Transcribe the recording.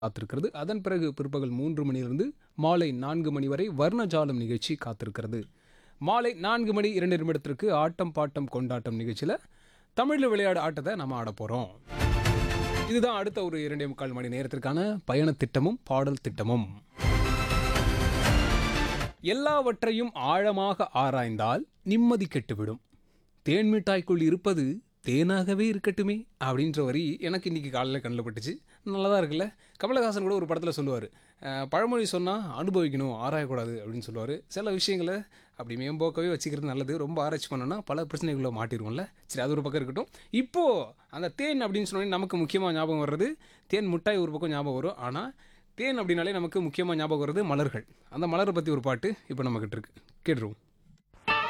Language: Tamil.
காத்திருக்கிறது அதன் பிறகு பிற்பகல் மூன்று மணியிலிருந்து மாலை நான்கு மணி வரை வர்ணஜாலம் நிகழ்ச்சி காத்திருக்கிறது மாலை நான்கு மணி இரண்டு நிமிடத்திற்கு ஆட்டம் பாட்டம் கொண்டாட்டம் நிகழ்ச்சியில் தமிழில் விளையாடு ஆட்டத்தை நம்ம ஆட போகிறோம் இதுதான் அடுத்த ஒரு இரண்டே முக்கால் மணி நேரத்திற்கான பயண திட்டமும் பாடல் திட்டமும் எல்லாவற்றையும் ஆழமாக ஆராய்ந்தால் நிம்மதி கெட்டுவிடும் தேன் மிட்டாய்க்குள் இருப்பது தேனாகவே இருக்கட்டுமே அப்படின்ற வரி எனக்கு இன்றைக்கி காலையில் கண்ணில் பட்டுச்சு நல்லா தான் இருக்குல்ல கமலஹாசன் கூட ஒரு படத்தில் சொல்லுவார் பழமொழி சொன்னால் அனுபவிக்கணும் ஆராயக்கூடாது அப்படின்னு சொல்லுவார் சில விஷயங்களை அப்படி மேம்போக்கவே வச்சுக்கிறது நல்லது ரொம்ப ஆராய்ச்சி பண்ணோன்னா பல பிரச்சனைகளில் மாட்டிருவோம்ல சரி அது ஒரு பக்கம் இருக்கட்டும் இப்போது அந்த தேன் அப்படின்னு சொன்னோன்னே நமக்கு முக்கியமாக ஞாபகம் வர்றது தேன் மிட்டாய் ஒரு பக்கம் ஞாபகம் வரும் ஆனால் தேன் அப்படின்னாலே நமக்கு முக்கியமாக ஞாபகம் வர்றது மலர்கள் அந்த மலரை பற்றி ஒரு பாட்டு இப்போ நம்மக்கிட்ட இருக்கு கேட்டுருவோம்